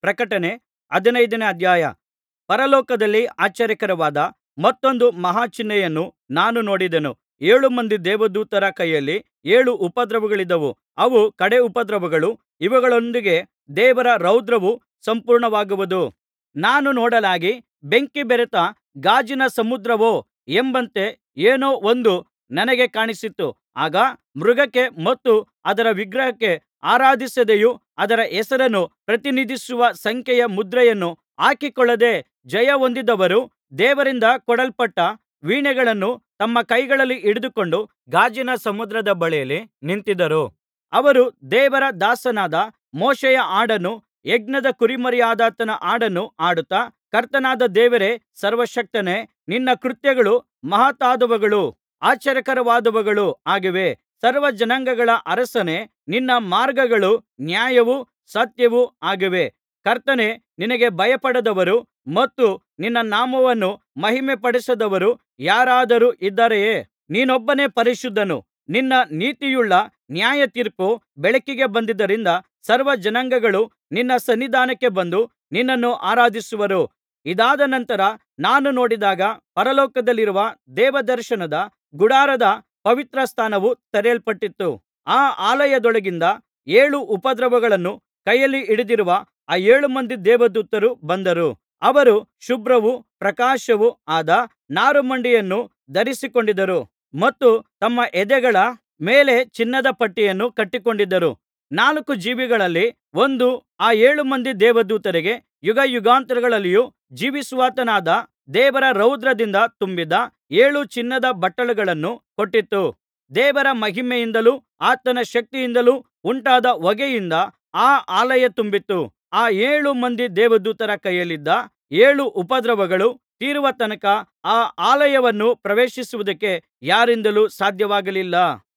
ಪ್ರಕಟಣೆ ಹದಿನೈದನೇ ಅಧ್ಯಾಯ ಪರಲೋಕದಲ್ಲಿ ಆಶ್ಚರ್ಯಕರವಾದ ಮತ್ತೊಂದು ಮಹಾ ಚಿಹ್ನೆಯನ್ನು ನಾನು ನೋಡಿದೆನು ಏಳು ಮಂದಿ ದೇವದೂತರ ಕೈಯಲ್ಲಿ ಏಳು ಉಪದ್ರವಗಳಿದ್ದವು ಅವು ಕಡೇ ಉಪದ್ರವಗಳು ಇವುಗಳೊಂದಿಗೆ ದೇವರ ರೌದ್ರವು ಸಂಪೂರ್ಣವಾಗುವುದು ನಾನು ನೋಡಲಾಗಿ ಬೆಂಕಿ ಬೆರೆತ ಗಾಜಿನ ಸಮುದ್ರವೋ ಎಂಬಂತೆ ಏನೋ ಒಂದು ನನಗೆ ಕಾಣಿಸಿತು ಆಗ ಮೃಗಕ್ಕೆ ಮತ್ತು ಅದರ ವಿಗ್ರಹಕ್ಕೆ ಆರಾಧಿಸದೆಯೂ ಅದರ ಹೆಸರನ್ನು ಪ್ರತಿನಿಧಿಸುವ ಸಂಖ್ಯೆಯ ಮುದ್ರೆಯನ್ನು ಹಾಕಿಕೊಳ್ಳದೆ ಜಯಹೊಂದಿದವರು ದೇವರಿಂದ ಕೊಡಲ್ಪಟ್ಟ ವೀಣೆಗಳನ್ನು ತಮ್ಮ ಕೈಗಳಲ್ಲಿ ಹಿಡಿದುಕೊಂಡು ಗಾಜಿನ ಸಮುದ್ರದ ಬಳಿಯಲ್ಲಿ ನಿಂತಿದ್ದರು ಅವರು ದೇವರ ದಾಸನಾದ ಮೋಶೆಯ ಹಾಡನ್ನೂ ಯಜ್ಞದ ಕುರಿಮರಿಯಾದಾತನ ಹಾಡನ್ನೂ ಹಾಡುತ್ತಾ ಕರ್ತನಾದ ದೇವರೇ ಸರ್ವಶಕ್ತನೇ ನಿನ್ನ ಕೃತ್ಯಗಳು ಮಹತ್ತಾದವುಗಳೂ ಆಶ್ಚರ್ಯಕರವಾದವುಗಳೂ ಆಗಿವೆ ಸರ್ವಜನಾಂಗಗಳ ಅರಸನೇ ನಿನ್ನ ಮಾರ್ಗಗಳು ನ್ಯಾಯವೂ ಸತ್ಯವೂ ಆಗಿವೆ ಕರ್ತನೇ ನಿನಗೆ ಭಯಪಡದವರು ಮತ್ತು ನಿನ್ನ ನಾಮವನ್ನು ಮಹಿಮೆಪಡಿಸದವರು ಯಾರಾದರೂ ಇದ್ದಾರೆಯೇ ನೀನೊಬ್ಬನೇ ಪರಿಶುದ್ಧನು ನಿನ್ನ ನೀತಿಯುಳ್ಳ ನ್ಯಾಯತೀರ್ಪು ಬೆಳಕಿಗೆ ಬಂದಿದ್ದರಿಂದ ಸರ್ವಜನಾಂಗಗಳು ನಿನ್ನ ಸನ್ನಿಧಾನಕ್ಕೆ ಬಂದು ನಿನ್ನನ್ನು ಆರಾಧಿಸುವರು ಇದಾದ ನಂತರ ನಾನು ನೋಡಿದಾಗ ಪರಲೋಕದಲ್ಲಿರುವ ದೇವದರ್ಶನದ ಗುಡಾರದ ಪವಿತ್ರ ಸ್ಥಾನವು ತೆರೆಯಲ್ಪಟ್ಟಿತು ಆ ಆಲಯದೊಳಗಿಂದ ಏಳು ಉಪದ್ರವಗಳನ್ನು ಕೈಯಲ್ಲಿ ಹಿಡಿದಿರುವ ಆ ಏಳು ಮಂದಿ ದೇವದೂತರು ಬಂದರು ಅವರು ಶುಭ್ರವೂ ಪ್ರಕಾಶವೂ ಆದ ನಾರುಮಡಿಯನ್ನು ಧರಿಸಿಕೊಂಡಿದ್ದರು ಮತ್ತು ತಮ್ಮ ಎದೆಗಳ ಮೇಲೆ ಚಿನ್ನದ ಪಟ್ಟಿಯನ್ನು ಕಟ್ಟಿಕೊಂಡಿದ್ದರು ನಾಲ್ಕು ಜೀವಿಗಳಲ್ಲಿ ಒಂದು ಆ ಏಳು ಮಂದಿ ದೇವದೂತರಿಗೆ ಯುಗಯುಗಾಂತರಗಳಲ್ಲಿಯೂ ಜೀವಿಸುವಾತನಾದ ದೇವರ ರೌದ್ರದಿಂದ ತುಂಬಿದ ಏಳು ಚಿನ್ನದ ಬಟ್ಟಲುಗಳನ್ನು ಕೊಟ್ಟಿತು ದೇವರ ಮಹಿಮೆಯಿಂದಲೂ ಆತನ ಶಕ್ತಿಯಿಂದಲೂ ಉಂಟಾದ ಹೊಗೆಯಿಂದ ಆ ಆಲಯ ತುಂಬಿತ್ತು ಆ ಏಳು ಮಂದಿ ದೇವದೂತರ ಕೈಯಲ್ಲಿದ್ದ ಏಳು ಉಪದ್ರವಗಳು ತೀರುವ ತನಕ ಆ ಆಲಯವನ್ನು ಪ್ರವೇಶಿಸುವುದಕ್ಕೆ ಯಾರಿಂದಲೂ ಸಾಧ್ಯವಾಗಲಿಲ್ಲ